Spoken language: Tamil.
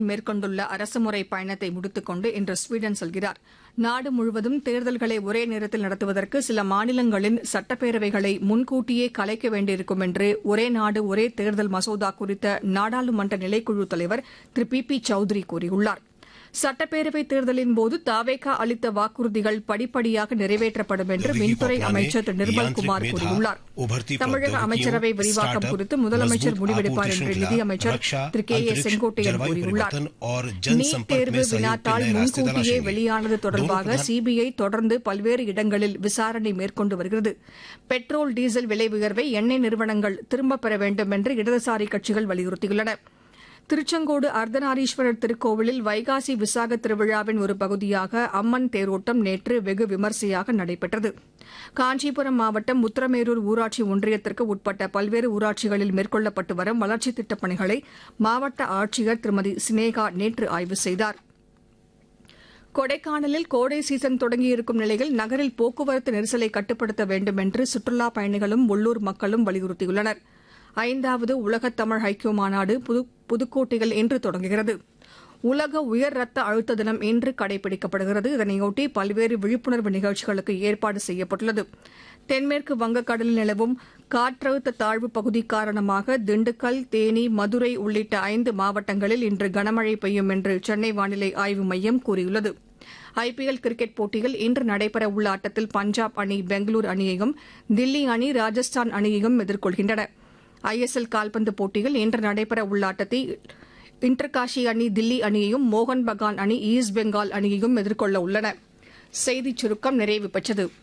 மேற்கொண்டுள்ள அரசுமுறை பயணத்தை முடித்துக் கொண்டு இன்று ஸ்வீடன் செல்கிறார் நாடு முழுவதும் தேர்தல்களை ஒரே நேரத்தில் நடத்துவதற்கு சில மாநிலங்களின் சட்டப்பேரவைகளை முன்கூட்டியே கலைக்க வேண்டியிருக்கும் என்று ஒரே நாடு ஒரே தேர்தல் மசோதா குறித்த நாடாளுமன்ற நிலைக்குழு தலைவர் திரு பி பி சௌத்ரி கூறியுள்ளார் சட்டப்பேரவைத் தேர்தலின்போது தாவேகா அளித்த வாக்குறுதிகள் படிப்படியாக நிறைவேற்றப்படும் என்று மின்துறை அமைச்சர் திரு நிர்மல்குமார் கூறியுள்ளார் தமிழக அமைச்சரவை விரிவாக்கம் குறித்து முதலமைச்சர் முடிவெடுப்பார் என்று நிதியமைச்சர் திரு கே ஏ செங்கோட்டையன் கூறியுள்ளார் நீட் தேர்வு வினாத்தாள் முன்கூட்டியே வெளியானது தொடர்பாக சிபிஐ தொடர்ந்து பல்வேறு இடங்களில் விசாரணை மேற்கொண்டு வருகிறது பெட்ரோல் டீசல் விலை உயர்வை எண்ணெய் நிறுவனங்கள் திரும்பப் பெற வேண்டும் என்று இடதுசாரி கட்சிகள் வலியுறுத்தியுள்ளன திருச்செங்கோடு அர்த்தநாரீஸ்வரர் திருக்கோவிலில் வைகாசி விசாக திருவிழாவின் ஒரு பகுதியாக அம்மன் தேரோட்டம் நேற்று வெகு விமரிசையாக நடைபெற்றது காஞ்சிபுரம் மாவட்டம் உத்தரமேரூர் ஊராட்சி ஒன்றியத்திற்கு உட்பட்ட பல்வேறு ஊராட்சிகளில் மேற்கொள்ளப்பட்டு வரும் வளர்ச்சித் திட்டப் பணிகளை மாவட்ட ஆட்சியர் திருமதி சினேகா நேற்று ஆய்வு செய்தார் கொடைக்கானலில் கோடை சீசன் தொடங்கியிருக்கும் நிலையில் நகரில் போக்குவரத்து நெரிசலை கட்டுப்படுத்த வேண்டும் என்று சுற்றுலாப் பயணிகளும் உள்ளூர் மக்களும் வலியுறுத்தியுள்ளனா் ஐந்தாவது உலகத் தமிழ் ஐக்கிய மாநாடு புதுக்கோட்டையில் இன்று தொடங்குகிறது உலக உயர் ரத்த அழுத்த தினம் இன்று கடைபிடிக்கப்படுகிறது இதனையொட்டி பல்வேறு விழிப்புணர்வு நிகழ்ச்சிகளுக்கு ஏற்பாடு செய்யப்பட்டுள்ளது தென்மேற்கு வங்கக்கடலில் நிலவும் காற்றழுத்த தாழ்வு பகுதி காரணமாக திண்டுக்கல் தேனி மதுரை உள்ளிட்ட ஐந்து மாவட்டங்களில் இன்று கனமழை பெய்யும் என்று சென்னை வானிலை ஆய்வு மையம் கூறியுள்ளது ஐபிஎல் கிரிக்கெட் போட்டியில் இன்று நடைபெறவுள்ள ஆட்டத்தில் பஞ்சாப் அணி பெங்களூரு அணியையும் தில்லி அணி ராஜஸ்தான் அணியையும் எதிர்கொள்கின்றன ஐஎஸ்எல் கால்பந்து போட்டியில் இன்று நடைபெற உள்ள ஆட்டத்தில் இன்டர்காஷி அணி தில்லி அணியையும் மோகன் பகான் அணி ஈஸ்ட் பெங்கால் அணியையும் எதிர்கொள்ள உள்ளன செய்திச் சுருக்கம் நிறைவு பெற்றது